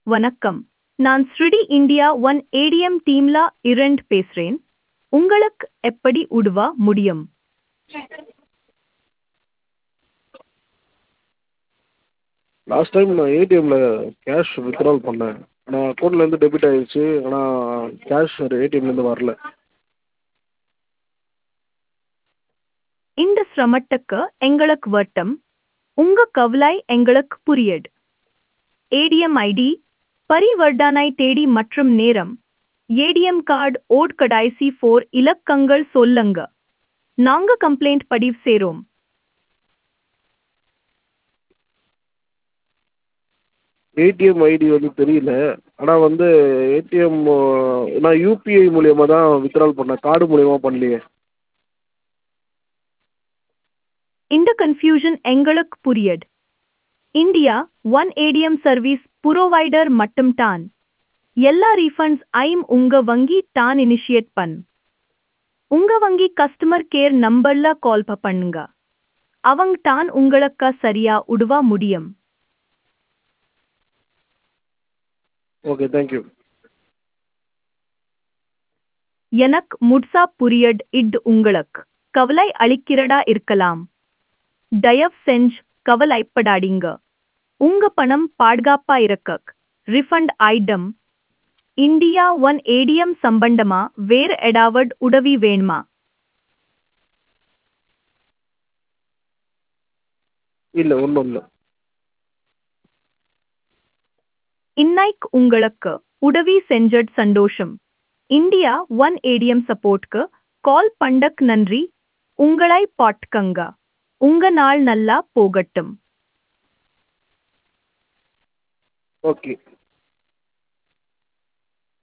வணக்கம் நான் ஸ்ருடி இந்தியா ஒன் ஏடிஎம் டீம்ல இரண்ட் பேசுறேன் உங்களுக்கு எப்படி உதவ முடியும் லாஸ்ட் டைம் நான் ஏடிஎம்மில் கேஷ் வித்ட்ரால் பண்ணேன் ஆனால் அக்கௌண்ட்லேருந்து டெபிட் ஆகிடுச்சு ஆனால் கேஷ் ஏடிஎம்லேருந்து வரல இந்த சிரமத்துக்கு எங்களுக்கு வட்டம் உங்க கவலை எங்களுக்கு புரியுது ஏடிஎம் ஐடி பரிவர்த்தனை தேதி மற்றும் நேரம் ஏடிஎம் கார்டு ஓட் கடைசி ஃபோர் இலக்கங்கள் சொல்லுங்க நாங்க கம்ப்ளைண்ட் பதிவு செய்றோம் ஏடிஎம் ஐடி வந்து தெரியல ஆனால் வந்து ஏடிஎம் நான் யூபிஐ மூலியமாக தான் வித்ட்ரால் பண்ணேன் கார்டு மூலியமா பண்ணலையே இந்த கன்ஃபியூஷன் எங்களுக்கு புரியுது India one ATM service provider மட்டும் தான் எல்லா ரீஃபண்ட்ஸ் ஐம் உங்க வங்கி தான் இனிஷியேட் பண் உங்க வங்கி கஸ்டமர் கேர் நம்பர்ல கால் பண்ணுங்க அவங்க தான் உங்களுக்கு சரியா உதவ முடியும் ஓகே தேங்க்யூ எனக்கு முட்சா புரியட் இட் உங்களுக்கு கவலை அளிக்கிறதா இருக்கலாம் தயவு செஞ்சு கவலைப்படாதீங்க உங்க பணம் பாதுகாப்பா இருக்க refund item India one ATM சம்பந்தமா வேற ஏதாவது உதவி வேணுமா இல்லை ஒன்றும் இல்லை இன்னைக்கு உங்களுக்கு உதவி செஞ்சட் சந்தோஷம் இந்தியா ஒன் ஏடிஎம் சப்போர்ட்க்கு கால் பண்டக் நன்றி உங்களை பாட்கங்க உங்க நாள் நல்லா போகட்டும் ஓகே